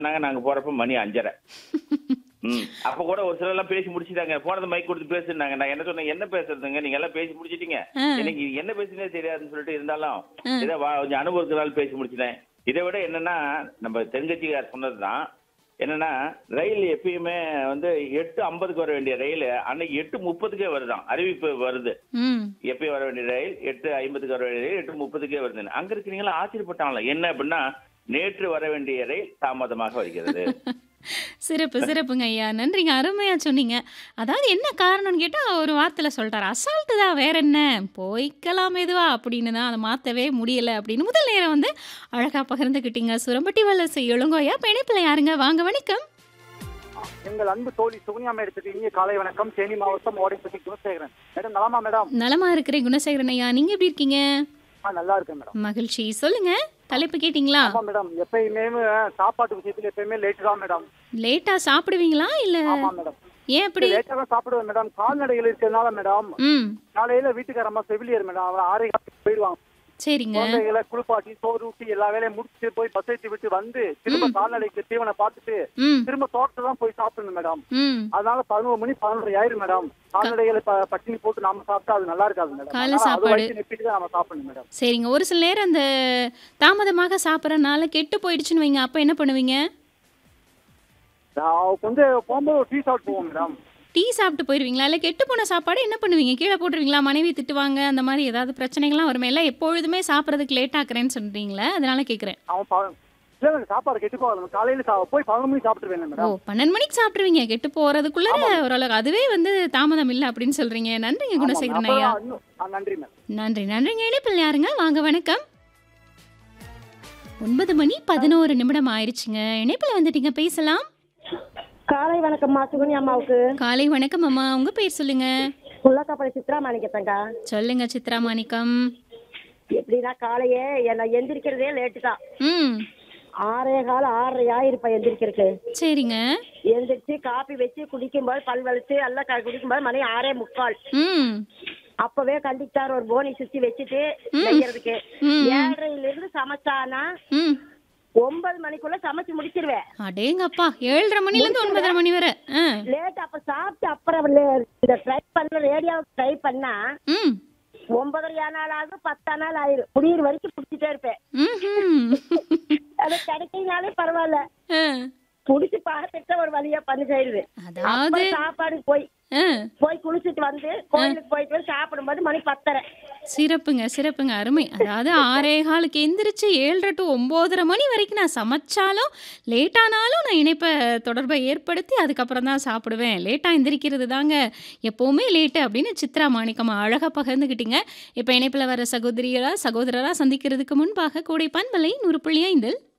நாங்க நாங்க போறப்ப மணி அஞ்சரை ம் அப்ப கூட ஒரு சிலர் எல்லாம் பேசி முடிச்சிட்டாங்க போனது மைக் கொடுத்து பேசுனாங்க நான் என்ன சொன்னேன் என்ன பேசுறதுங்க நீங்க எல்லாம் பேசி முடிச்சிட்டீங்க ஆ. எனக்கு என்ன பேசுனே தெரியாதுன்னு சொல்லிட்டு இருந்தாலும் ஆ. இதை வா- கொஞ்சம் அனுபவத்தினால பேசி முடிச்சிட்டேன் இதை விட என்னன்னா நம்ம தென்கட்சிக்கார் சொன்னதுதான் என்னன்னா ரயில் எப்பயுமே வந்து எட்டு ஐம்பதுக்கு வர வேண்டிய ரயில் அன்னைக்கு எட்டு முப்பதுக்கே வருதாம் அறிவிப்பு வருது ம் எப்பயும் வர வேண்டிய ரயில் எட்டு ஐம்பதுக்கு வர வேண்டிய ரயில் எட்டு முப்பதுக்கே வருதுன்னு அங்க இருக்கிறீங்களா ஆச்சரியப்பட்டாங்களா என்ன அப்படின்னா நேற்று வர வேண்டிய ரயில் தாமதமாக வருகிறது சிறப்பு சிறப்புங்க ஐயா நன்றிங்க அருமையா சொன்னீங்க அதாவது என்ன காரணம்னு கேட்டா ஒரு வார்த்தையில சொல்லிட்டாரு அசால்ட்டு தான் வேற என்ன போய்க்கலாம் மெதுவா அப்படின்னு தான் அதை மாத்தவே முடியல அப்படின்னு முதல் நேரம் வந்து அழகா பகிர்ந்துக்கிட்டீங்க சுரம்பட்டி வல்லசை எழுங்கோயா பிணைப்பில் யாருங்க வாங்க வணக்கம் எங்கள் அன்பு தோழி சுகன்யா மேடத்துக்கு இனிய காலை வணக்கம் தேனி மாவட்டம் ஓடைப்பட்டி குணசேகரன் மேடம் நலமா மேடம் நலமா இருக்கிறேன் குணசேகரன் ஐயா நீங்க எப்படி இருக்கீங்க ஆ நல்லா இருக்கேன் மேடம் மகிழ்ச்சி சொல்லுங்க தலைப்பு கேட்டிங்களா ஆமா மேடம் எப்பயுமே சாப்பாட்டு விஷயத்துல எப்பயுமே லேட் தான் மேடம் லேட்டா சாப்பிடுவீங்களா இல்ல ஆமா மேடம் ஏன் அப்படி லேட்டா தான் சாப்பிடுவேன் மேடம் கால்நடைகள் இருக்கிறதுனால மேடம் ம் காலையில வீட்டுக்காரம்மா செவிலியர் மேடம் அவன் ஆறே காலத்துக்கு போயிடுவாங்க சரிங்க குழந்தைகளை குளிப்பாட்டி சோறு ஊட்டி எல்லா வேலையும் முடிச்சுட்டு போய் பஸ் ஏற்றி விட்டு வந்து திரும்ப கால்நடைக்கு தீவனை பார்த்துட்டு ம் திரும்ப தோட்டத்தை தான் போய் சாப்பிடணும் மேடம் ம் அதனால பதினோரு மணி பதினொரு ஆயிரும் மேடம் கால்நடைகளை ப- பட்டினி போட்டு நாம சாப்பிட்டா அது நல்லா இருக்காது மேடம் காலை அதனால அது சாப்பாடு. வரைக்கும் நிப்பிட்டு தான் நம்ம சாப்பிடணும் மேடம் சரிங்க ஒரு சில நேரம் அந்த தாமதமாக சாப்பிட்றனால கெட்டு போயிடுச்சுன்னு வைங்க அப்போ என்ன பண்ணுவீங்க நான் வந்து போகும்போது ஒரு டீ சாப்பிட்டு போவோம் மேடம் டீ சாப்பிட்டு போயிடுவீங்களா இல்லை கெட்டு போன சாப்பாடு என்ன பண்ணுவீங்க கீழே போட்டுருவீங்களா மனைவி திட்டுவாங்க அந்த மாதிரி ஏதாவது பிரச்சனைகள்லாம் வருமே இல்லை எப்பொழுதுமே சாப்பிட்றதுக்கு லேட் ஆக்குறேன்னு சொல்றீங்களே அதனால கேட்குறேன் அவன் ப- இல்ல இல்ல, சாப்பாடு கெட்டு போகாது காலையில சா- போய் பதினொரு மணிக்கு சாப்பிட்டுருவேன் ஓ மேடம் பன்னெண்டு மணிக்கு சாப்பிட்ருவீங்க கெட்டு போகிறதுக்குள்ள ஓரளவுக்கு அதுவே வந்து தாமதம் இல்லை அப்படின்னு சொல்றீங்க நன்றிங்க ஆமா, குணசேகரன் அப்புறம் ஐயா இன்னும் ஆ, நன்றி மேம் நன்றி நன்றிங்க இணைப்பில் யாருங்க வாங்க வணக்கம் ஒன்பது மணி பதினோரு நிமிடம் ஆயிடுச்சுங்க இணைப்பில் வந்துட்டீங்க பேசலாம் காலை வணக்கம்மா சுகன்யா அம்மாவுக்கு காலை வணக்கம் அம்மா உங்க பேர் சொல்லுங்க உள்ளக்காப்படை சித்ரா மாணிக்கத்தங்க சொல்லுங்க சித்ரா மாணிக்கம் எப்படின்னா காலையே என்ன எந்திரிக்கிறதே லேட்டு தான் ம் ஆறே கால ஆறரை ஆயிருப்பேன் எந்திரிக்கிறதுக்கு சரிங்க எந்திரிச்சு காப்பி வச்சு குடிக்கும்போது பல் வலிச்சு எல்லாம் க- குடிக்கும்போது மணி ஆறே முக்கால் ம் அப்பவே கண்டிக்டார் ஒரு போனி சுத்தி வச்சுட்டு செய்யறதுக்கு ம். ஏழரையில இருந்து சமைச்சானா ம் ஒன்பது மணிக்குள்ள சமைச்சு முடிச்சிருவேன் அடேங்கப்பா ஏழரை மணிலேருந்து ஒன்பதரை மணி வரை ஆ லேட் அப்ப சாப்பிட்டு அப்புறம் லே- இந்த ட்ரை பண்ண ரேடியோவுக்கு ட்ரை பண்ணா ம் ஒன்பதரை நாள் ஆகும் பத்தா நாள் ஆயிரும் முடியிற வரைக்கும் பிடிச்சிட்டே இருப்பேன் ம்ஹும். அது கிடைக்கினாலே பரவாயில்ல ஆ, புடிச்சு பார்த்துட்டு ஒரு வழியா பண்ணி செய்யுது அதாவது சாப்பாடு போய் ஆ, போய் குளிச்சுட்டு வந்து கோயிலுக்கு போயிட்டு வந்து சாப்பிடும்போது மணி பத்தரை சிறப்புங்க சிறப்புங்க அருமை அதாவது ஆறே காலுக்கு எந்திரிச்சு ஏழரை டு ஒம்போதரை மணி வரைக்கும் நான் சமைச்சாலும் லேட்டானாலும் நான் இணைப்பை தொடர்பை ஏற்படுத்தி அதுக்கப்புறம் தான் சாப்பிடுவேன் லேட்டாக எந்திரிக்கிறது தாங்க எப்போவுமே லேட்டு அப்படின்னு சித்ரா மாணிக்கம் அழகாக பகிர்ந்துக்கிட்டீங்க இப்போ இணைப்பில் வர சகோதரிகளா சகோதரராக சந்திக்கிறதுக்கு முன்பாக கூடை பண்பலை நூறு புள்ளி ஐந்தில்